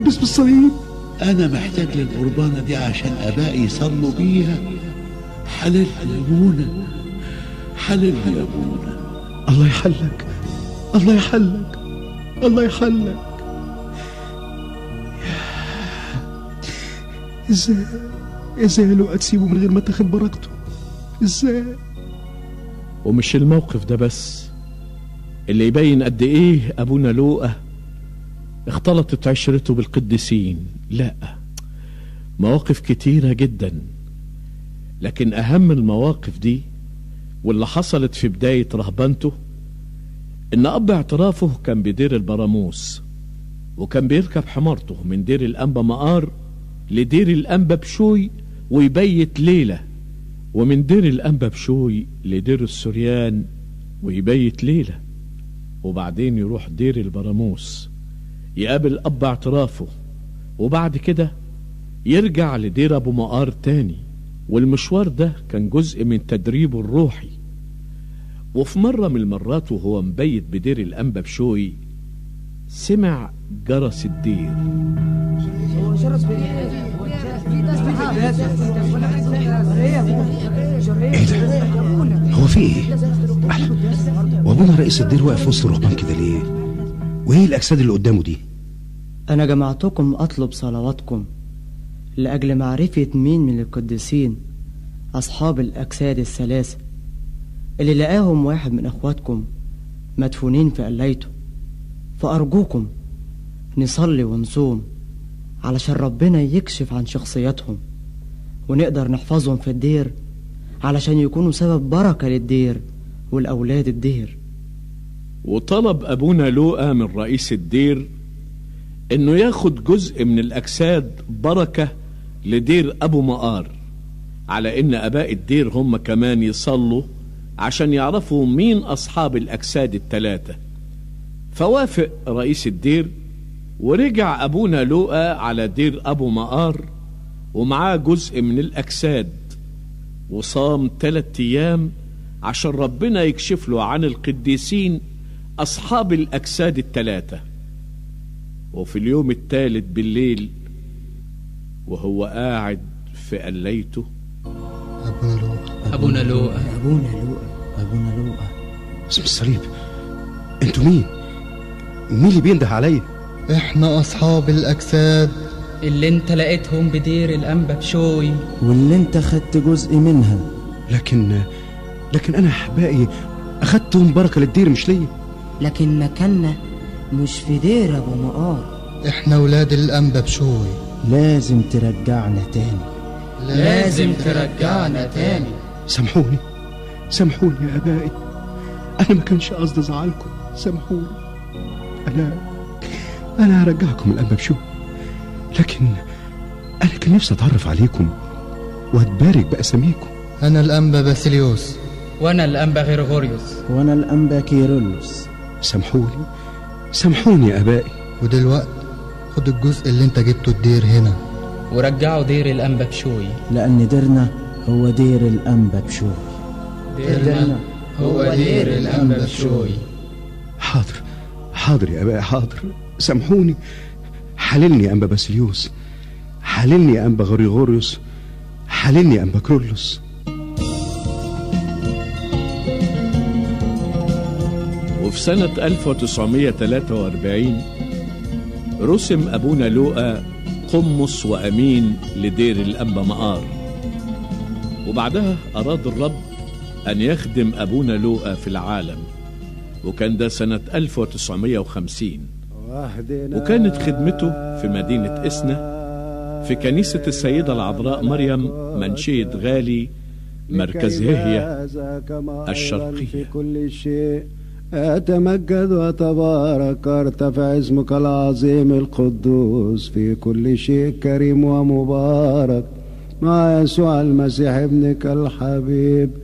باسم الصليب أنا محتاج للقربانة دي عشان آبائي يصلوا بيها حللني يا أبونا حللني يا أبونا الله يحلك الله يحلك الله يحلك ازاي ازاي لو تسيبه من غير ما تاخد بركته ازاي ومش الموقف ده بس اللي يبين قد ايه ابونا لوقا اختلطت عشرته بالقديسين لا مواقف كتيرة جدا لكن اهم المواقف دي واللي حصلت في بداية رهبنته ان اب اعترافه كان بدير البراموس وكان بيركب حمارته من دير الانبا مقار لدير الانبا بشوي ويبيت ليله ومن دير الأنبا بشوي لدير السريان ويبيت ليلة وبعدين يروح دير البراموس يقابل أب اعترافه وبعد كده يرجع لدير أبو مقار تاني والمشوار ده كان جزء من تدريبه الروحي وفي مرة من المرات وهو مبيت بدير الأنبا بشوي سمع جرس الدير ايه ده هو في ايه أحلى. وابونا رئيس الدير واقف وسط الرهبان كده ليه وايه الاجساد اللي قدامه دي أنا جمعتكم أطلب صلواتكم لأجل معرفة مين من القديسين أصحاب الأجساد الثلاثة اللي لقاهم واحد من أخواتكم مدفونين في قليته فأرجوكم نصلي ونصوم علشان ربنا يكشف عن شخصياتهم ونقدر نحفظهم في الدير علشان يكونوا سبب بركة للدير والأولاد الدير وطلب أبونا لوقا من رئيس الدير إنه ياخد جزء من الأجساد بركة لدير أبو مقار على إن أباء الدير هم كمان يصلوا عشان يعرفوا مين أصحاب الأجساد التلاتة فوافق رئيس الدير ورجع أبونا لوقا على دير أبو مقار ومعاه جزء من الأجساد وصام تلات أيام عشان ربنا يكشف له عن القديسين أصحاب الأجساد التلاتة وفي اليوم الثالث بالليل وهو قاعد في قليته أبونا لوقا أبونا لوقا أبونا لوقا اسم الصليب انتوا مين مين اللي بينده عليا احنا اصحاب الاجساد اللي انت لقيتهم بدير الأنبا بشوي واللي انت خدت جزء منها لكن لكن انا احبائي اخدتهم بركه للدير مش ليا لكن مكاننا مش في دير ابو مقار احنا ولاد الانبا بشوي لازم ترجعنا تاني لازم ترجعنا تاني سامحوني سامحوني يا ابائي انا ما كانش قصدي ازعلكم سامحوني انا انا هرجعكم الانبا بشوي لكن انا كان نفسي اتعرف عليكم واتبارك باساميكم انا الانبا باسيليوس وأنا الأنبا غرغوريوس وأنا الأنبا كيرلس سامحوني سامحوني يا ابائي ودلوقتي خد الجزء اللي انت جبته الدير هنا ورجعوا دير الأنبا بشوي لأن ديرنا هو دير الأنبا بشوي ديرنا هو دير الأنبا بشوي حاضر حاضر يا ابائي حاضر سامحوني حللني يا انبا باسيليوس حللني يا انبا غريغوريوس حللني يا انبا كرولوس وفي سنة 1943 رسم أبونا لوقا قمص وأمين لدير الأنبا مقار وبعدها أراد الرب أن يخدم أبونا لوقا في العالم وكان ده سنة 1950 وكانت خدمته في مدينة إسنا في كنيسة السيدة العذراء مريم منشية غالي مركز هي الشرقية في كل شيء أتمجد وتبارك ارتفع اسمك العظيم القدوس في كل شيء كريم ومبارك مع يسوع المسيح ابنك الحبيب